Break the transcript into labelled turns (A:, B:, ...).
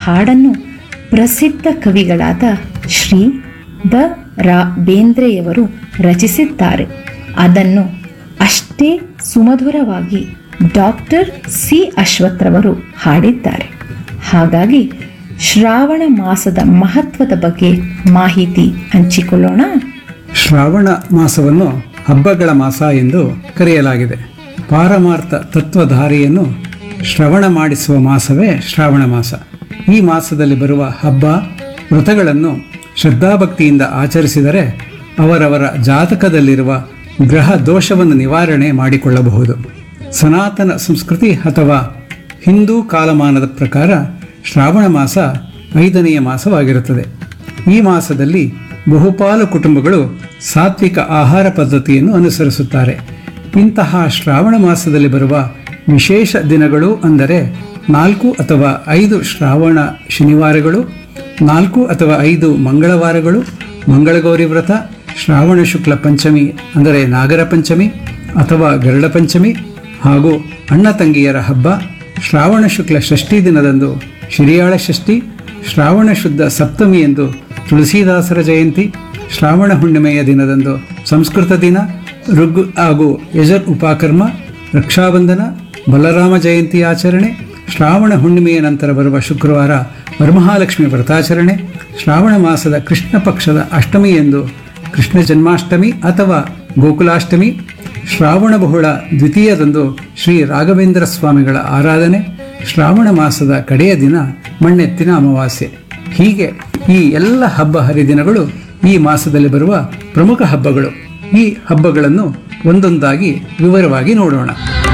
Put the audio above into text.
A: ಹಾಡನ್ನು ಪ್ರಸಿದ್ಧ ಕವಿಗಳಾದ ಶ್ರೀ ದ ರಾ ಬೇಂದ್ರೆಯವರು ರಚಿಸಿದ್ದಾರೆ ಅದನ್ನು ಅಷ್ಟೇ ಸುಮಧುರವಾಗಿ ಡಾಕ್ಟರ್ ಸಿ ಅಶ್ವಥ್ರವರು ಹಾಡಿದ್ದಾರೆ ಹಾಗಾಗಿ ಶ್ರಾವಣ ಮಾಸದ ಮಹತ್ವದ ಬಗ್ಗೆ ಮಾಹಿತಿ ಹಂಚಿಕೊಳ್ಳೋಣ
B: ಶ್ರಾವಣ ಮಾಸವನ್ನು ಹಬ್ಬಗಳ ಮಾಸ ಎಂದು ಕರೆಯಲಾಗಿದೆ ಪಾರಮಾರ್ಥ ತತ್ವಧಾರೆಯನ್ನು ಶ್ರವಣ ಮಾಡಿಸುವ ಮಾಸವೇ ಶ್ರಾವಣ ಮಾಸ ಈ ಮಾಸದಲ್ಲಿ ಬರುವ ಹಬ್ಬ ವ್ರತಗಳನ್ನು ಶ್ರದ್ಧಾಭಕ್ತಿಯಿಂದ ಆಚರಿಸಿದರೆ ಅವರವರ ಜಾತಕದಲ್ಲಿರುವ ಗ್ರಹ ದೋಷವನ್ನು ನಿವಾರಣೆ ಮಾಡಿಕೊಳ್ಳಬಹುದು ಸನಾತನ ಸಂಸ್ಕೃತಿ ಅಥವಾ ಹಿಂದೂ ಕಾಲಮಾನದ ಪ್ರಕಾರ ಶ್ರಾವಣ ಮಾಸ ಐದನೆಯ ಮಾಸವಾಗಿರುತ್ತದೆ ಈ ಮಾಸದಲ್ಲಿ ಬಹುಪಾಲು ಕುಟುಂಬಗಳು ಸಾತ್ವಿಕ ಆಹಾರ ಪದ್ಧತಿಯನ್ನು ಅನುಸರಿಸುತ್ತಾರೆ ಇಂತಹ ಶ್ರಾವಣ ಮಾಸದಲ್ಲಿ ಬರುವ ವಿಶೇಷ ದಿನಗಳು ಅಂದರೆ ನಾಲ್ಕು ಅಥವಾ ಐದು ಶ್ರಾವಣ ಶನಿವಾರಗಳು ನಾಲ್ಕು ಅಥವಾ ಐದು ಮಂಗಳವಾರಗಳು ಮಂಗಳಗೌರಿ ವ್ರತ ಶ್ರಾವಣ ಶುಕ್ಲ ಪಂಚಮಿ ಅಂದರೆ ನಾಗರ ಪಂಚಮಿ ಅಥವಾ ಗರುಡ ಪಂಚಮಿ ಹಾಗೂ ಅಣ್ಣ ತಂಗಿಯರ ಹಬ್ಬ ಶ್ರಾವಣ ಶುಕ್ಲ ಷಷ್ಠಿ ದಿನದಂದು ಶಿರಿಯಾಳ ಷಷ್ಠಿ ಶ್ರಾವಣ ಶುದ್ಧ ಸಪ್ತಮಿ ಎಂದು ತುಳಸೀದಾಸರ ಜಯಂತಿ ಶ್ರಾವಣ ಹುಣ್ಣಿಮೆಯ ದಿನದಂದು ಸಂಸ್ಕೃತ ದಿನ ಋಗ್ ಹಾಗೂ ಯಜರ್ ಉಪಕರ್ಮ ರಕ್ಷಾಬಂಧನ ಬಲರಾಮ ಜಯಂತಿ ಆಚರಣೆ ಶ್ರಾವಣ ಹುಣ್ಣಿಮೆಯ ನಂತರ ಬರುವ ಶುಕ್ರವಾರ ವರಮಹಾಲಕ್ಷ್ಮಿ ವ್ರತಾಚರಣೆ ಶ್ರಾವಣ ಮಾಸದ ಕೃಷ್ಣ ಪಕ್ಷದ ಅಷ್ಟಮಿ ಎಂದು ಕೃಷ್ಣ ಜನ್ಮಾಷ್ಟಮಿ ಅಥವಾ ಗೋಕುಲಾಷ್ಟಮಿ ಶ್ರಾವಣ ಬಹುಳ ದ್ವಿತೀಯದಂದು ಶ್ರೀ ರಾಘವೇಂದ್ರ ಸ್ವಾಮಿಗಳ ಆರಾಧನೆ ಶ್ರಾವಣ ಮಾಸದ ಕಡೆಯ ದಿನ ಮಣ್ಣೆತ್ತಿನ ಅಮಾವಾಸ್ಯೆ ಹೀಗೆ ಈ ಎಲ್ಲ ಹಬ್ಬ ಹರಿದಿನಗಳು ಈ ಮಾಸದಲ್ಲಿ ಬರುವ ಪ್ರಮುಖ ಹಬ್ಬಗಳು ಈ ಹಬ್ಬಗಳನ್ನು ಒಂದೊಂದಾಗಿ ವಿವರವಾಗಿ ನೋಡೋಣ